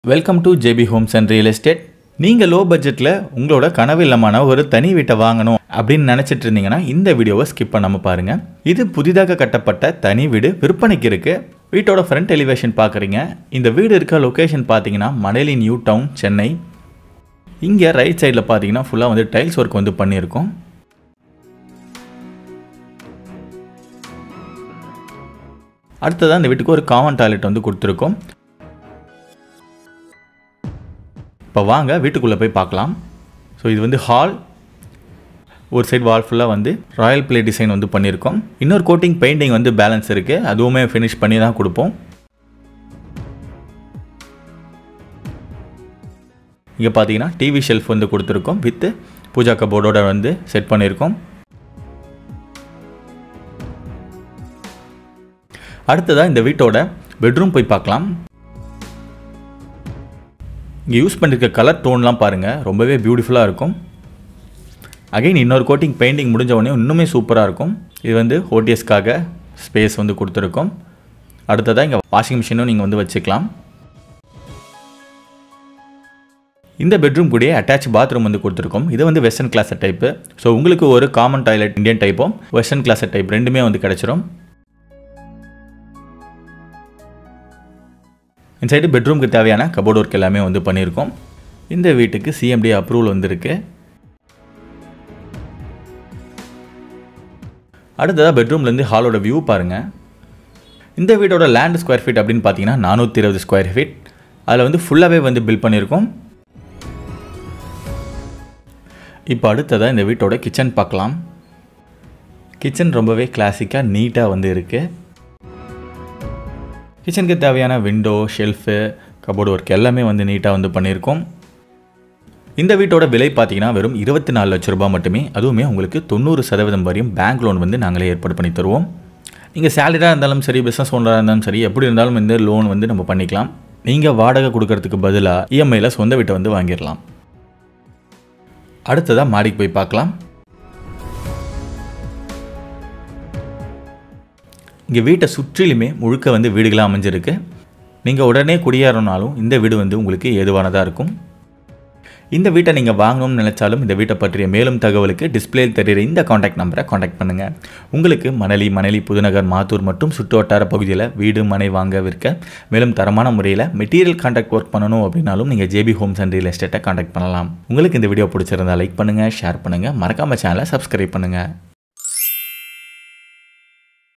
welcome to JP Homes and real estate நீங்கள் low பட்ஜெட்டில் உங்களோட கனவு இல்லமான ஒரு தனி வீட்டை வாங்கணும் அப்படின்னு நினச்சிட்டு இருந்தீங்கன்னா இந்த வீடியோவை ஸ்கிப் பண்ணாமல் பாருங்கள் இது புதிதாக கட்டப்பட்ட தனி வீடு விற்பனைக்கு இருக்குது வீட்டோட ஃப்ரண்ட் எலிவேஷன் பார்க்குறீங்க இந்த வீடு இருக்க லொக்கேஷன் பார்த்தீங்கன்னா மணலி நியூ டவுன் சென்னை இங்கே ரைட் சைடில் பார்த்தீங்கன்னா ஃபுல்லாக வந்து டைல்ஸ் ஒர்க் வந்து பண்ணியிருக்கோம் அடுத்ததாக இந்த வீட்டுக்கு ஒரு காமன் டாய்லெட் வந்து கொடுத்துருக்கோம் இப்போ வாங்க வீட்டுக்குள்ளே போய் பார்க்கலாம் ஸோ இது வந்து ஹால் ஒரு சைடு வால் ஃபுல்லாக வந்து ராயல் பிளே டிசைன் வந்து பண்ணியிருக்கோம் இன்னொரு கோட்டிங் பெயிண்டிங் வந்து பேலன்ஸ் இருக்குது அதுவுமே ஃபினிஷ் பண்ணி தான் கொடுப்போம் இங்கே பார்த்தீங்கன்னா டிவி ஷெல்ஃப் வந்து கொடுத்துருக்கோம் வித்து பூஜா கபோர்டோட வந்து செட் பண்ணியிருக்கோம் அடுத்ததாக இந்த வீட்டோட பெட்ரூம் போய் பார்க்கலாம் இங்கே யூஸ் பண்ணிருக்க கலர் டோன்லாம் பாருங்கள் ரொம்பவே பியூட்டிஃபுல்லாக இருக்கும் அகைன் இன்னொரு கோட்டிங் பெயிண்டிங் முடிஞ்ச உடனே இன்னுமே சூப்பராக இருக்கும் இது வந்து ஓடிஎஸ்க்காக ஸ்பேஸ் வந்து கொடுத்துருக்கோம் அடுத்ததாக இங்கே வாஷிங் மிஷினும் நீங்கள் வந்து வச்சுக்கலாம் இந்த பெட்ரூம் கூடயே அட்டாச் பாத்ரூம் வந்து கொடுத்துருக்கோம் இது வந்து வெஸ்டர்ன் கிளாஸ் டைப்பு ஸோ உங்களுக்கு ஒரு காமன் டாய்லெட் இந்தியன் டைப்பும் வெஸ்டர்ன் கிளாஸ் டைப் ரெண்டுமே வந்து கிடச்சிரும் இந்த சைடு பெட்ரூமுக்கு தேவையான கபோர்ட் ஒர்க் எல்லாமே வந்து பண்ணியிருக்கோம் இந்த வீட்டுக்கு சிஎம்டி அப்ரூவல் வந்திருக்கு அடுத்ததாக பெட்ரூம்லேருந்து ஹாலோட வியூ பாருங்கள் இந்த வீட்டோட லேண்ட் ஸ்கொயர் ஃபீட் அப்படின்னு பார்த்தீங்கன்னா நானூற்றி இருபது ஸ்கொயர் ஃபீட் அதில் வந்து ஃபுல்லாகவே வந்து பில் பண்ணியிருக்கோம் இப்போ அடுத்ததாக இந்த வீட்டோட கிச்சன் பார்க்கலாம் கிச்சன் ரொம்பவே கிளாசிக்காக நீட்டாக வந்து இருக்குது கிச்சனுக்கு தேவையான விண்டோ ஷெல்ஃபு கபோர்டு ஒர்க் எல்லாமே வந்து நீட்டாக வந்து பண்ணியிருக்கோம் இந்த வீட்டோட விலை பார்த்தீங்கன்னா வெறும் இருபத்தி நாலு லட்ச ரூபாய் மட்டுமே அதுவுமே உங்களுக்கு தொண்ணூறு சதவீதம் வரையும் பேங்க் லோன் வந்து நாங்களே ஏற்பாடு பண்ணி தருவோம் நீங்கள் சேலரியாக இருந்தாலும் சரி பிஸ்னஸ் ஓனராக இருந்தாலும் சரி எப்படி இருந்தாலும் இந்த லோன் வந்து நம்ம பண்ணிக்கலாம் நீங்கள் வாடகை கொடுக்கறதுக்கு பதிலாக இஎம்ஐயில் சொந்த வீட்டை வந்து வாங்கிடலாம் அடுத்ததாக மாடிக்கு போய் பார்க்கலாம் இங்கே வீட்டை சுற்றிலுமே முழுக்க வந்து வீடுகளாக அமைஞ்சிருக்கு நீங்கள் உடனே குடியேறனாலும் இந்த வீடு வந்து உங்களுக்கு ஏதுவானதாக இருக்கும் இந்த வீட்டை நீங்கள் வாங்கணும்னு நினச்சாலும் இந்த வீட்டை பற்றிய மேலும் தகவலுக்கு டிஸ்பிளேயில் தெரிகிற இந்த காண்டாக்ட் நம்பரை காண்டாக்ட் பண்ணுங்கள் உங்களுக்கு மணலி மணலி புதுநகர் மாத்தூர் மற்றும் சுற்று வட்டார பகுதியில் வீடு மனை வாங்க விற்க மேலும் தரமான முறையில் மெட்டீரியல் காண்டாக்ட் ஒர்க் பண்ணணும் அப்படின்னாலும் நீங்கள் ஜேபி ஹோம்ஸ் அண்ட் ரியல் எஸ்டேட்டை காண்டாக்ட் பண்ணலாம் உங்களுக்கு இந்த வீடியோ பிடிச்சிருந்தா லைக் பண்ணுங்கள் ஷேர் பண்ணுங்கள் மறக்காமல் சேனலை சப்ஸ்கிரைப் பண்ணுங்கள்